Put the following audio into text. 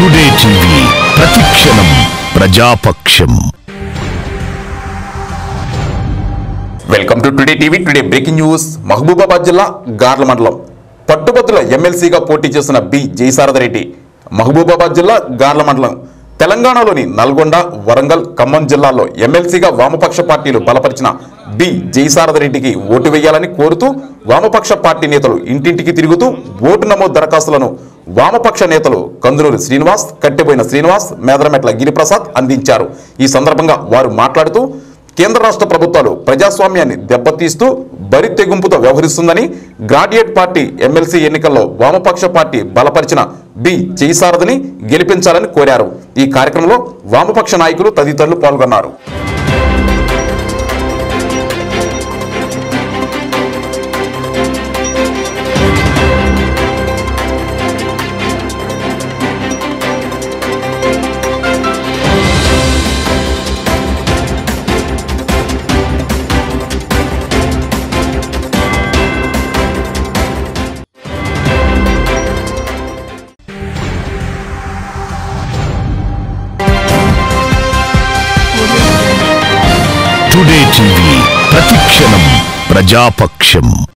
today TV ప్రతిక్షణం ప్రజాపక్షం welcome to today TV today breaking news Mahabubabad జిల్లా గార్ల మండలం పట్టుబద్దుల ఎమ్మెల్సీగా పోటీ చేసిన బి జయసారథరెడ్డి మహబూబాబాద్ జిల్లా గార్ల మండలం తెలంగాణలోని నల్గొండ వరంగల్ ఖమ్మం జిల్లాల్లో ఎమ్మెల్సీగా వామపక్ష పార్టీలు బలపరిచిన బి జయసారథరెడ్డికి ఓటు వేయాలని కోరుతూ వామపక్ష పార్టీ నేతలు ఇంటింటికి తిరుగుతూ ఓటు నమోదు దరఖాస్తులను వామపక్ష నేతలు కందులూరి శ్రీనివాస్ కట్టెబోయిన శ్రీనివాస్ మేదరమెట్ల గిరిప్రసాద్ అందించారు ఈ సందర్భంగా వారు మాట్లాడుతూ కేంద్ర రాష్ట్ర ప్రభుత్వాలు ప్రజాస్వామ్యాన్ని దెబ్బతీస్తూ బరి తెగుంపుతో వ్యవహరిస్తుందని గ్రాడ్యుయేట్ పార్టీ ఎమ్మెల్సీ ఎన్నికల్లో వామపక్ష పార్టీ బలపరిచిన బి జయసారథిని గెలిపించాలని కోరారు ఈ కార్యక్రమంలో వామపక్ష నాయకులు తదితరులు పాల్గొన్నారు టుడే టీవీ ప్రతిక్షణం ప్రజాపక్షం